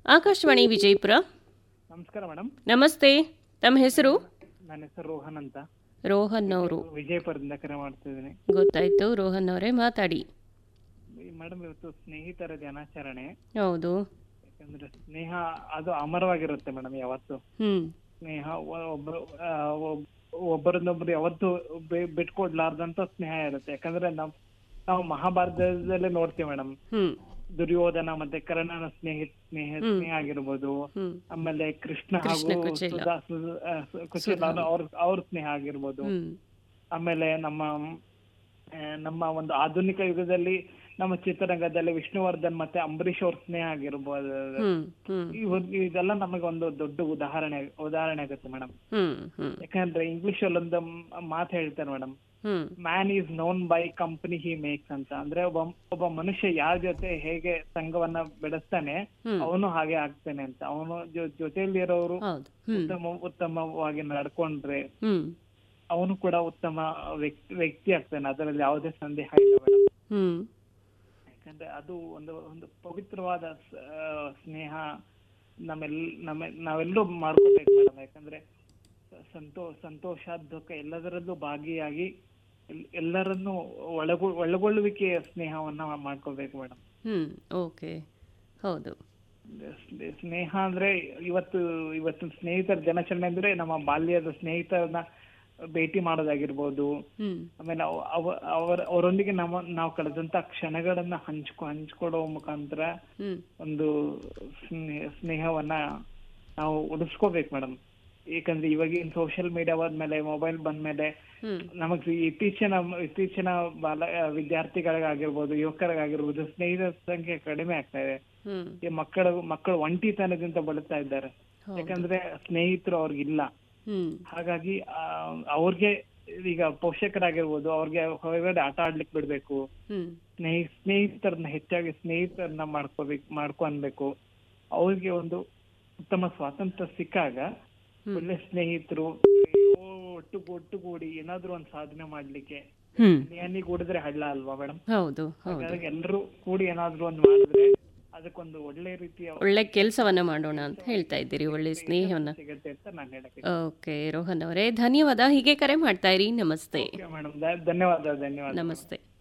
ಆಕಾಶವಾಣಿ ವಿಜಯಪುರ ನಮಸ್ಕಾರ ಮೇಡಮ್ ನಮಸ್ತೆ ತಮ್ಮ ಹೆಸರು ನನ್ನ ಹೆಸರು ರೋಹನ್ ಅಂತ ರೋಹನ್ ಅವರು ವಿಜಯಪುರದಿಂದ ಕರೆ ಮಾಡ್ತಿದ್ದೀನಿ ಗೊತ್ತಾಯ್ತು ರೋಹನ್ ಅವರೇ ಮಾತಾಡಿ ಮೇಡಮ್ ಇವತ್ತು ಸ್ನೇಹಿತರ ದಿನಾಚರಣೆ ಹೌದು ಯಾಕಂದ್ರೆ ಸ್ನೇಹ ಅದು ಅಮರವಾಗಿರುತ್ತೆ ಮೇಡಮ್ ಯಾವತ್ತು ಹ್ಮ್ ಸ್ನೇಹ ಒ- ಒಬ್ರು ಆ, ಒಬ್- ಒಬ್ಬರನ್ನೊಬ್ರು ಯಾವತ್ತು ಬಿ- ಬಿಟ್ಕೊಡ್ಲಾರ್ದಂತ ಸ್ನೇಹ ಇರುತ್ತೆ ಯಾಕಂದ್ರೆ ನಾವ್ ನಾವು ಮಹಾಭಾರತದಲ್ಲೇ ನೋಡ್ತೀವಿ ಮೇಡಮ್ ಹ್ಮ್ ದುರ್ಯೋಧನ ಮತ್ತೆ ಕರ್ಣನ ಸ್ನೇಹ ಸ್ನೇಹ ಸ್ನೇಹ ಆಗಿರ್ಬೋದು ಹ್ಮ್ ಆಮೇಲೆ ಕೃಷ್ಣ ಕೃಷ್ಣ ಹಾಗೂ ಕುಚೇಲ. ಸುಧಾ ಸು- ಆ, ಸು- ಕುಚೇಲ ಅವ್ರ ಅವ್ರ ಸ್ನೇಹ ಆಗಿರ್ಬೋದು ಹ್ಮ್ ಆಮೇಲೆ ನಮ್ಮ ಆ, ನಮ್ಮ ಒಂದು ಆಧುನಿಕ ಯುಗದಲ್ಲಿ ನಮ್ಮ ಚಿತ್ರರಂಗದಲ್ಲಿ ವಿಷ್ಣುವರ್ಧನ್ ಮತ್ತೆ ಅಂಬರೀಷ್ ಅವ್ರ ಸ್ನೇಹ ಆಗಿರ್ಬೋದು ಹ್ಮ್ ಹ್ಮ್ ಇವ್- ಇದೆಲ್ಲ ನಮಗೆ ಒಂದು ದೊಡ್ಡ ಉದಾಹರಣೆ ಉದಾಹರಣೆ ಆಗುತ್ತೆ ಮೇಡಮ್ ಹ್ಮ್ ಹ್ಮ್ ಯಾಕಂದ್ರೆ ಇಂಗ್ಲಿಷ್ ಅಲ್ಲಿ ಒಂದು ಮಾತು ಹೇಳ್ತಾರೆ madam hmm man is known by company he makes ಅಂತ ಅಂದ್ರೆ ಒಬ್ಬ ಒಬ್ಬ ಮನುಷ್ಯ ಯಾರ ಜೊತೆ ಹೇಗೆ ಸಂಘವನ್ನ ಬೆಳೆಸ್ತಾನೆ ಹ್ಮ್. ಅವನು ಹಾಗೆ ಆಗ್ತಾನೆ ಅಂತ ಅವನು ಜೊತೆಯಲ್ಲಿ ಇರೋರು ಹೌದು ಹ್ಮ್ ಉತ್ತಮ ಉತ್ತಮವಾಗಿ ನಡ್ಕೊಂಡ್ರೆ ಹ್ಮ್ ಅವನು ಕೂಡ ಉತ್ತಮ ವ್ಯಕ್ತಿ ವ್ಯಕ್ತಿ ಆಗ್ತಾನೆ ಅದರಲ್ಲಿ ಯಾವುದೇ ಸಂದೇಹ ಇಲ್ಲ ಮೇಡಮ್ ಹ್ಮ್ ಯಾಕಂದ್ರೆ ಅದು ಒಂದು ಒಂದು ಪವಿತ್ರವಾದ ಸ- ಆ, ಸ್ನೇಹ ನಮ್ಮೆಲ್ ನಮ್ಮ ನಾವೆಲ್ಲರೂ ಮಾಡ್ಕೋಬೇಕು ಮೇಡಮ್ ಯಾಕಂದ್ರೆ ಸಂತೋ ಸಂತೋಷ ದುಃಖ ಎಲ್ಲದರಲ್ಲೂ ಭಾಗಿಯಾಗಿ ಎಲ್- ಎಲ್ಲರನ್ನೂ ಒಳಗೊ ಒಳಗೊಳ್ಳುವಿಕೆಯ ಸ್ನೇಹವನ್ನ ಮಾಡ್ಕೋಬೇಕು ಮೇಡಮ್ ಹ್ಮ್ ಓಕೆ ಹೌದು ಸ್ನೇಹ ಅಂದ್ರೆ ಇವತ್ತು ಇವತ್ತು ಸ್ನೇಹಿತರ ದಿನಾಚರಣೆ ಅಂದ್ರೆ ನಮ್ಮ ಬಾಲ್ಯದ ಸ್ನೇಹಿತರನ್ನ ಭೇಟಿ ಮಾಡೋದಾಗಿರ್ಬೋದು ಹ್ಮ್ ಆಮೇಲೆ ಅವ- ಅವ- ಅವರ ಅವರೊಂದಿಗೆ ನಮ್ಮ ನಾವು ಕಳೆದಂತ ಕ್ಷಣಗಳನ್ನ ಹಂಚ್ಕೊ ಹಂಚ್ಕೊಡೋ ಮುಖಾಂತರ ಹ್ಮ್ ಒಂದು ಸ್ನೇ- ಸ್ನೇಹವನ್ನ ನಾವು ಉಳಿಸ್ಕೋಬೇಕು ಮೇಡಮ್ ಏಕಂದ್ರೆ ಇವಾಗಿನ ಸೋಷಿಯಲ್ ಮೀಡಿಯಾ ಬಂದ್ಮೇಲೆ ಮೊಬೈಲ್ ಬಂದ್ಮೇಲೆ ಹ್ಮ್ ನಮಗ್ ಇತ್ತೀಚಿನ ಇತ್ತೀಚಿನ ಬಾಲ ವಿದ್ಯಾರ್ಥಿಗಳಿಗಾಗಿರ್ಬೋದು ಯುವಕರಿಗಾಗಿರ್ಬೋದು ಸ್ನೇಹಿತರ ಸಂಖ್ಯೆ ಕಡಿಮೆ ಆಗ್ತಾ ಇದೆ ಹ್ಮ್ ಈ ಮಕ್ಕಳು ಮಕ್ಕಳು ಒಂಟಿತನದಿಂದ ಬಳಲ್ತಾ ಇದ್ದಾರೆ ಹೌದು. ಯಾಕಂದ್ರೆ ಸ್ನೇಹಿತರು ಅವ್ರಿಗಿಲ್ಲ ಹ್ಮ್ ಹಾಗಾಗಿ ಆ, ಅವ್ರಿಗೆ ಈಗ ಪೋಷಕರಾಗಿರ್ಬೋದು ಅವ್ರಿಗೆ ಹೊರಗಡೆ ಆಟ ಆಡ್ಲಿಕ್ಕೆ ಬಿಡ್ಬೇಕು ಹ್ಮ್ ಸ್ನೇಹಿ ಸ್ನೇಹಿತರನ್ನ ಹೆಚ್ಚಾಗಿ ಸ್ನೇಹಿತರನ್ನ ಮಾಡ್ಕೋಬೇಕು ಮಾಡ್ಕೊನ್ಬೇಕು ಅವ್ರಿಗೆ ಒಂದು ಉತ್ತಮ ಸ್ವಾತಂತ್ರ್ಯ ಸಿಕ್ಕಾಗ ಒಳ್ಳೆ ಸ್ನೇಹಿತರು ಒಟ್ಟು ಒಟ್ಟುಗೂಡಿ ಏನಾದ್ರೂ ಒಂದ್ ಸಾಧನೆ ಮಾಡ್ಲಿಕ್ಕೆ ಹ್ಮ್ ಕೂಡಿದ್ರೆ ಹಳ್ಳ ಅಲ್ವಾ ಮೇಡಮ್ ಹೌದು ಹೌದು ಹಾಗಾಗಿ ಎಲ್ಲರೂ ಕೂಡಿ ಏನಾದ್ರೂ ಒಂದ್ ಮಾಡಿದ್ರೆ ಅದಕ್ಕೊಂದು ಒಳ್ಳೆ ರೀತಿಯ ಒಳ್ಳೆ ಕೆಲಸವನ್ನ ಮಾಡೋಣ ಅಂತ ಹೇಳ್ತಾ ಇದ್ದೀರಿ ಒಳ್ಳೆ ಸ್ನೇಹವನ್ನ ಸಿಗುತ್ತೆ ಅಂತ ನಾನು ಹೇಳಕ್ಕೆ ಓಕೆ ರೋಹನ್ ಅವರೇ ಧನ್ಯವಾದ ಹೀಗೆ ಕರೆ ಮಾಡ್ತಾ ಇರಿ ನಮಸ್ತೆ ಮೇಡಮ್ ಧನ್ಯವಾದ ಧನ್ಯವಾದ ನಮಸ್ತೆ